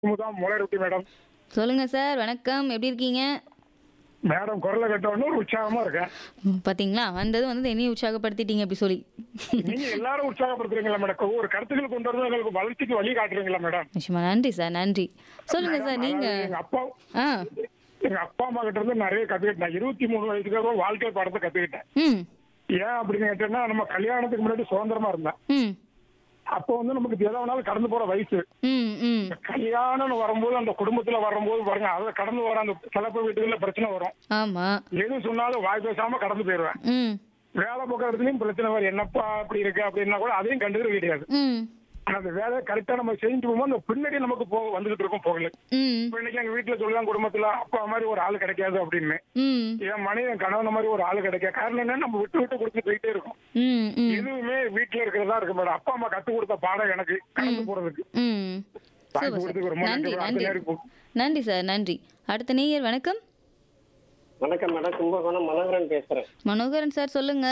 குமுதா முளைரொட்டி மேடம் சொல்லுங்க சார் வணக்கம் எப்படி இருக்கீங்க மேடம் குரலை கட்டோன்னு ஒரு உற்சாகமா இருக்கேன் ம், பாத்தீங்களா வந்தது வந்து என்னையும் உற்சாகப்படுத்திட்டீங்க அப்படி சொல்லி நீங்க எல்லாரும் உற்சாகப்படுத்துறீங்களா மேடம் ஒரு கருத்துக்கள் கொண்டு வரது எங்களுக்கு வளர்ச்சிக்கு வழி காட்டுறீங்களா மேடம் நிச்சயமா நன்றி சார் நன்றி சொல்லுங்க சார் நீங்க அதாவது எங்க அப்பா ஆ எங்க அப்பா அம்மா கிட்ட இருந்து நிறைய கத்துக்கிட்டேன் இருபத்தி மூணு வயசுக்கு அப்புறம் வாழ்க்கை பாடத்தை கத்துக்கிட்டேன் ம் ஏன் அப்படின்னு கேட்டேன்னா நம்ம கல்யாணத்துக்கு முன்னாடி சுதந்திரமா இருந்தேன் ம் அப்போ வந்து நமக்கு எதை வேணாலும் கடந்து போற வயசு ம் ம் கல்யாணம்னு வரும்போது அந்த குடும்பத்துல வரும்போது பாருங்க அதை கடந்து வர அந்த சில பேர் வீட்டுகள்ல பிரச்சனை வரும் ஆமா எது சொன்னாலும் வாய் பேசாம கடந்து போயிருவேன் ம் வேலை பார்க்கற இடத்துலயும் பிரச்சனை வரும் என்னப்பா அப்படி இருக்கு அப்படின்னா கூட அதையும் கண்டுக்கிறது கிடையாது ம் ஆனா அந்த வேலையை கரெக்டா நம்ம செஞ்சு போகும்போது அந்த பின்னாடி நமக்கு போக வந்துகிட்டு இருக்கும் புகழ் ம் இப்ப இன்னைக்கு எங்க வீட்டுல சொல்லுவாங்க குடும்பத்துல அப்பா மாதிரி ஒரு ஆள் கிடைக்காது அப்படின்னு ம் என் மனைவி என் கணவன் மாதிரி ஒரு ஆள் கிடைக்காது காரணம் என்ன நம்ம விட்டு விட்டு கொடுத்து போயிட்டே இருக்கும் ம் ம் எதுவுமே வீட்டுல இருக்கிறதா இருக்கு மேடம் அப்பா அம்மா கத்து கொடுத்த பாடம் எனக்கு கடந்து போறதுக்கு ம் வாய்ப்பு சூப்பர் கொடுத்ததுக்கு சார் ரொம்ப நன்றி நன்றி. அடுத்த நன்றி நேரம் போ. நன்றி சார் நன்றி அடுத்த நேயர் வணக்கம் வணக்கம் மேடம் கும்பகோணம் மனோகரன் பேசுறேன் மனோகரன் சார் சொல்லுங்க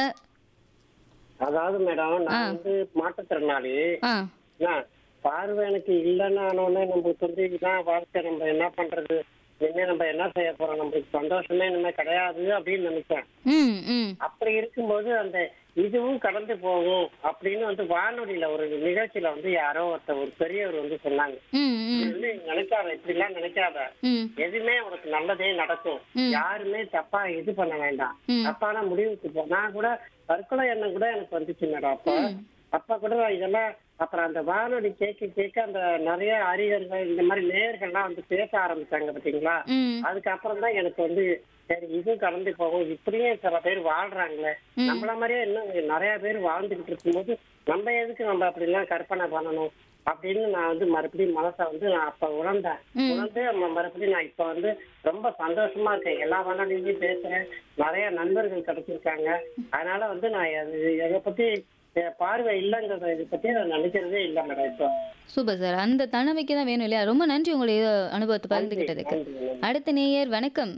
அதாவது மேடம் ஆ. நான் வந்து மாற்றுத்திறனாளி ஆ என்ன, பார்வை எனக்கு இல்லைன்னு ஆனோடனே நம்மளுக்கு வந்து இதான் வாழ்க்கை நம்ம என்ன பண்றது இனிமே நம்ம என்ன செய்ய போறோம் நம்மளுக்கு சந்தோஷமே இனிமே கிடையாது அப்படின்னு நினைச்சேன் ம் ம் அப்படி இருக்கும்போது அந்த இதுவும் கடந்து போகும் அப்படின்னு வந்து வானொலியில ஒரு நிகழ்ச்சியில வந்து யாரோ ஒருத்தர் ஒரு பெரியவர் வந்து சொன்னாங்க ம் "நீ ம் வந்து நினைக்காத இப்படி எல்லாம் நினைக்காத ம் எதுவுமே உனக்கு நல்லதே நடக்கும் ம். யாருமே தப்பா இது பண்ண வேண்டாம் ம். தப்பான முடிவுக்கு போ நான் கூட தற்கொலை எண்ணம் கூட எனக்கு வந்துச்சு மேடம் அப்ப அப்ப கூட நான் இதெல்லாம் அப்புறம் அந்த வானொலி கேட்க கேட்க அந்த நிறைய அறிஞர்கள் இந்த மாதிரி நேயர்கள்லாம் வந்து பேச ஆரம்பிச்சாங்க பாத்தீங்களா ம் அதுக்கப்புறம் தான் எனக்கு வந்து சரி இதுவும் கடந்து போகும் இப்படியும் சில பேர் வாழ்றாங்களே நம்மள மாதிரியே இன்னும் நிறைய பேர் வாழ்ந்துகிட்டு இருக்கும்போது நம்ம எதுக்கு நம்ம அப்படி எல்லாம் கற்பனை பண்ணணும் அப்படின்னு நான் வந்து மறுபடியும் மனசை வந்து நான் அப்ப உணர்ந்தேன் உணர்ந்து ம- மறுபடியும் நான் இப்ப வந்து ரொம்ப சந்தோஷமா இருக்கேன் எல்லா வானொலியிலையும் பேசுறேன் நிறைய நண்பர்கள் கிடைச்சிருக்காங்க அதனால வந்து நான் அது- எதை பத்தி அஹ், பார்வை இல்லைங்கிறத இதை பத்தி நான் நினைக்கிறதே இல்லை மேடம் இப்போ சூப்பர் சார் அந்த தன்னம்பிக்கை தான் வேணும் இல்லையா ரொம்ப நன்றி உங்களுடைய அனுபவத்தை பகிர்ந்துகிட்டதுக்கு நன்றி, நன்றி. அடுத்த நேயர் வணக்கம்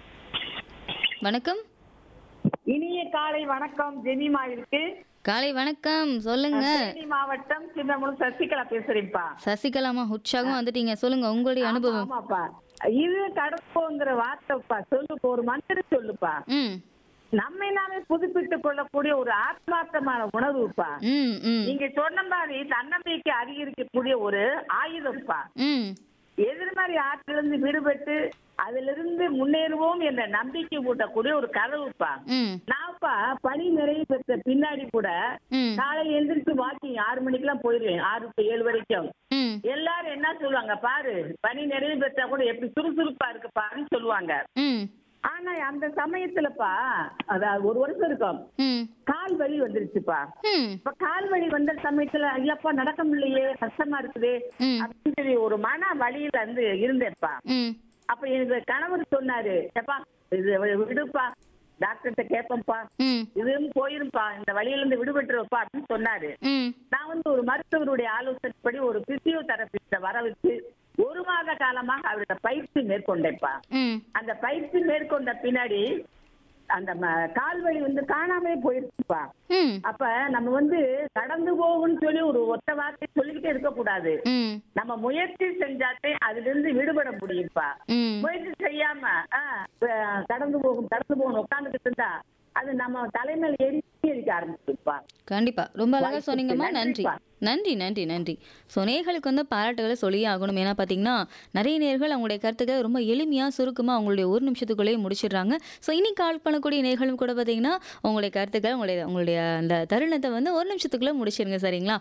வணக்கம் இனிய காலை வணக்கம் ஜெனிமா இருக்கு காலை வணக்கம் சொல்லுங்க தேனி மாவட்டம் சின்னமும் சசிகலா பேசுறேன்ப்பா சசிகலாமா உற்சாகம் வந்துட்டீங்க சொல்லுங்க உங்களுடைய அனுபவம் ஆமாப்பா இது கடப்போங்கிற வார்த்தைப்பா சொல்லுப்பா ஒரு மந்திரம் சொல்லுப்பா ம் நம்மை நாமே புதுப்பித்துக் கொள்ளக்கூடிய ஒரு ஆத்மார்த்தமான உணர்வுப்பா ம் ம் நீங்க சொன்ன மாதிரி தன்னம்பிக்கை அதிகரிக்கக்கூடிய ஒரு ஆயுதம்ப்பா ம் எதிர்மறை ஆற்றிலிருந்து விடுபட்டு அதிலிருந்து முன்னேறுவோம் என்ற நம்பிக்கை ஊட்டக்கூடிய ஒரு கதவுப்பா ம் நான்ப்பா பணி நிறைவு பெற்ற பின்னாடி கூட ம் காலை எழுந்திரிச்சு வாக்கிங் ஆறு மணிக்கெல்லாம் போயிருவேன் ஆறு டு ஏழு வரைக்கும் ம் எல்லாரும் என்ன சொல்லுவாங்க பாரு பணி நிறைவு பெற்றா கூட எப்படி சுறுசுறுப்பா இருக்குப்பான்னு சொல்லுவாங்க ம் ஆனா அந்த சமயத்துலப்பா அதாவது ஒரு வருஷம் இருக்கும் ம் கால் வலி வந்துருச்சுப்பா ம் இப்ப கால் வலி வந்த சமயத்துல இல்லப்பா நடக்க முடியலையே கஷ்டமா இருக்குது ம். அப்படின்னு சொல்லி ஒரு மன வலியில வந்து இருந்தேன்ப்பா ம் அப்ப எனக்கு கணவர் சொன்னாரு எப்பா இது விடுப்பா டாக்டர்கிட்ட கேட்போம்ப்பா ம் இதுவும் போயிருப்பா இந்த வழியில இருந்து விடுபட்டுருப்பா அப்படின்னு சொன்னாரு ம் நான் வந்து ஒரு மருத்துவருடைய ஆலோசனைப்படி ஒரு பிசியோதெரபிஸ்ட வர வச்சு ஒரு மாத காலமாக அவரோட பயிற்சி மேற்கொண்டேன்ப்பா ம் அந்த பயிற்சி மேற்கொண்ட பின்னாடி அந்த ம- கால்வழி வந்து காணாமே போயிருச்சுப்பா ம் அப்ப நம்ம வந்து கடந்து போகும்னு சொல்லி ஒரு ஒத்த வார்த்தை சொல்லிக்கிட்டே இருக்க கூடாது ம் நம்ம முயற்சி செஞ்சாத்தே அதுல இருந்து விடுபட முடியும்ப்பா ம் முயற்சி செய்யாம ஆ, அஹ், கடந்து போகும் கடந்து போகணும் உட்காந்துக்கிட்டு இருந்தா அது நம்ம தலைமையில ஏறி அடிக்க ஆரம்பிச்சிருப்பா கண்டிப்பா ரொம்ப அழகா வாய்ப்புக்கு சொன்னீங்கம்மா நன்றி நன்றிப்பா. நன்றி நன்றி நன்றி ஸோ நேர்களுக்கு வந்து பாராட்டுகளை சொல்லியே ஆகணும் ஏன்னா பார்த்தீங்கன்னா நிறைய நேர்கள் அவங்களுடைய கருத்துக்களை ரொம்ப எளிமையாக சுருக்கமாக அவங்களுடைய ஒரு நிமிஷத்துக்குள்ளேயே முடிச்சிடுறாங்க ஸோ இனி கால் பண்ணக்கூடிய நேர்களும் கூட பார்த்தீங்கன்னா உங்களுடைய கருத்துக்கள் உங்களுடைய உங்களுடைய அந்த தருணத்தை வந்து ஒரு நிமிஷத்துக்குள்ளே முடிச்சிருங்க சரிங்களா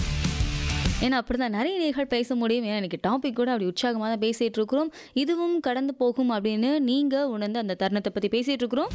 ஏன்னா அப்படிதான் நிறைய நேர்கள் பேச முடியும் ஏன்னா இன்னைக்கு டாபிக் கூட அப்படி உற்சாகமாக தான் பேசிகிட்டு இருக்கிறோம் இதுவும் கடந்து போகும் அப்படின்னு நீங்கள் உணர்ந்து அந்த தருணத்தை பற்றி பேசிகிட்டு இருக்கிறோம்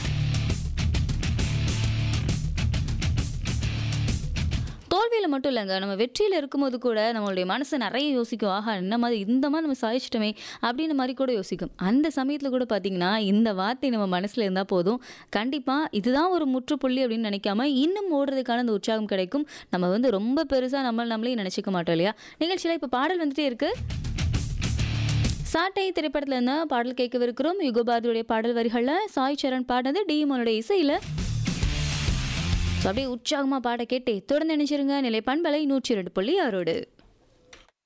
தோல்வியில் மட்டும் இல்லைங்க நம்ம வெற்றியில் இருக்கும்போது கூட நம்மளுடைய மனசு நிறைய யோசிக்கும் ஆஹா இந்த மாதிரி இந்த மாதிரி நம்ம சாதிச்சிட்டோமே அப்படின்ற மாதிரி கூட யோசிக்கும் அந்த சமயத்தில் கூட பார்த்தீங்கன்னா இந்த வார்த்தை நம்ம மனசில் இருந்தால் போதும் கண்டிப்பாக இதுதான் ஒரு முற்றுப்புள்ளி அப்படின்னு நினைக்காம இன்னும் ஓடுறதுக்கான அந்த உற்சாகம் கிடைக்கும் நம்ம வந்து ரொம்ப பெருசாக நம்ம நம்மளே நினச்சிக்க மாட்டோம் இல்லையா நிகழ்ச்சியில் இப்போ பாடல் வந்துட்டே இருக்கு சாட்டை திரைப்படத்தில் இருந்தால் பாடல் கேட்கவிருக்கிறோம் யுகபாரதியுடைய பாடல் வரிகளில் சாய் சரண் பாடினது டிஎம்ஓனுடைய இசையில் ஸோ அப்படியே உற்சாகமாக பாட கேட்டே தொடர்ந்து நினைச்சிருங்க நிலை பண்பலை நூற்றி ரெண்டு புள்ளி ஆறோடு